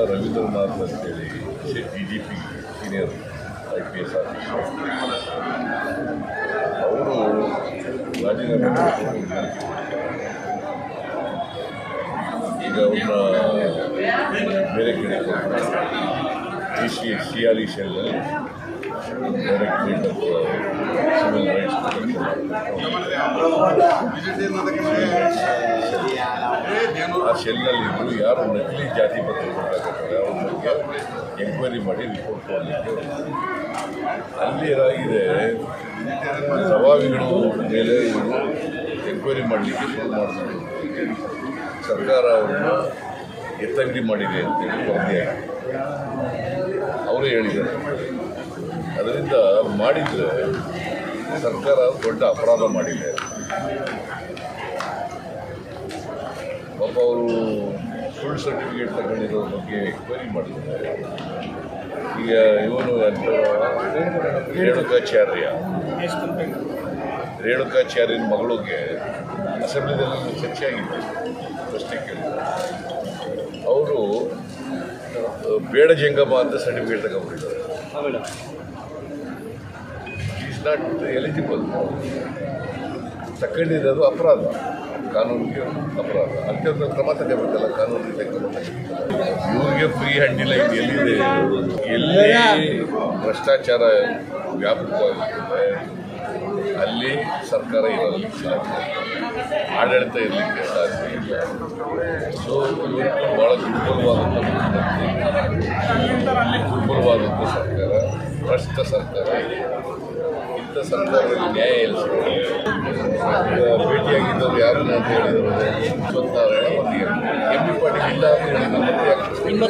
ರವೀಂದ್ರನಾಥ್ ಅಂತೇಳಿ D G P senior I P S officer ಅವರು ರಾಜೀನಾಮೆ ಕೊಟ್ಟು ಹೇಳಿಕೆ ಕೊಟ್ಟಿದ್ದಾರೆ. ಈಗ ಅವ್ರನ್ನ ಬೇರೆ ಕಡೆ ಡಿ ಸಿ ಸಿಯಾಲಿ ಶೆಲ್ನಲ್ಲಿ ಡೈರೆಕ್ಟ್ರೇಟ್ ಆಫ್ ಸಿವಿಲ್ ರೈಟ್ಸ್ ಆ ಶೆಲ್ನಲ್ಲಿ ಇದ್ದು ಯಾರು ನಕಲಿ ಜಾತಿ ಪತ್ರ ಕೊಡಬೇಕಾಗ್ತದೆ ಅವ್ರ ಬಗ್ಗೆ ಎಂಕ್ವೈರಿ ಮಾಡಿ ರಿಪೋರ್ಟ್ ಕೊಡಲಿಕ್ಕೆ ಅಲ್ಲಿ ಏನಾಗಿದೆ ಪ್ರಭಾವಿಗಳು ಮೇಲೆ ಇವರು ಎಂಕ್ವೈರಿ ಮಾಡಲಿಕ್ಕೆ ಶುರು ಮಾಡಿದ್ರು ಸರ್ಕಾರ ಅವರನ್ನು ಎತ್ತಂಗಡಿ ಮಾಡಿದೆ ಅಂತೇಳಿ ವರದಿಯಾಗಿದೆ ಅವರೇ ಹೇಳಿದ್ದಾರೆ ಅದರಿಂದ ಮಾಡಿದರೆ ಸರ್ಕಾರ ದೊಡ್ಡ ಅಪರಾಧ ಮಾಡಿದೆ ಪಾಪ ಅವರು ಸುಳ್ಳು ಸರ್ಟಿಫಿಕೇಟ್ ತಗೊಂಡಿರೋ ಬಗ್ಗೆ ಎಂಕ್ವೈರಿ ಮಾಡಿದ್ದಾರೆ ಈಗ ಇವನು ಎಂತ ರೇಣುಕಾಚಾರ್ಯ ರೇಣುಕಾಚಾರ್ಯನ ಮಗಳಿಗೆ ಅಸೆಂಬ್ಲಿದಲ್ಲಿ ಚರ್ಚೆ ಆಗಿತ್ತು ಪ್ರಶ್ನೆ ಕೇಳಿದ್ರು ಅವರು ಬೇಡ ಜಂಗಮ ಅಂತ ಸರ್ಟಿಫಿಕೇಟ್ ತಗೊಂಡ್ಬಿಟ್ಟಿದ್ದಾರೆ ಈಸ್ ನಾಟ್ ಎಲಿಜಿಬಲ್ ತಗೊಂಡಿರೋದು ಅಪರಾಧ ಕಾನೂನಿಗೆ ಅಪರಾಧ ಅತ್ಯಂತ ಕ್ರಮ ತಗೋಬೇಕಲ್ಲ ಕಾನೂನು ರೀತಿಯ ಕ್ರಮ ತಗೋಬೇಕಲ್ಲ ಇವ್ರಿಗೆ ಫ್ರೀ ಹ್ಯಾಂಡಿಲ್ಲ ಇದು ಎಲ್ಲಿದೆ ಎಲ್ಲಿ ಭ್ರಷ್ಟಾಚಾರ ವ್ಯಾಪಕವಾಗಿರ್ತದೆ ಅಲ್ಲಿ ಸರ್ಕಾರ ಇರಲಿಕ್ಕೆ ಸಾಧ್ಯ ಆಡಳಿತ ಇರಲಿಕ್ಕೆ ಸಾಧ್ಯ ಇಲ್ಲ ಸೊ ಇವತ್ತು ಭಾಳ ದುರ್ಬಲವಾದಂಥ ಮುಖ್ಯಮಂತ್ರಿ ದುರ್ಬಲವಾದಂಥ ಸರ್ಕಾರ ಭ್ರಷ್ಟ ಸರ್ಕಾರ ಇಂಥ ಸರ್ಕಾರದಲ್ಲಿ ನ್ಯಾಯ ಎಲ್ಲಿ ಸಿಗ್ತದೆ ಈಗ ಭೇಟಿಯಾಗಿದ್ದವರು ಯಾರನ್ನ ಅಂತ ಹೇಳಿದ್ರು ಯಶವಂತನಾರಾಯಣ ಮತ್ತು ಎಂ ಬಿ ಪಾಟೀಲ್ ಇಲ್ಲ ಅಂತ ಹೇಳಿದ್ರು ಮತ್ತೆ ಯಾಕೆ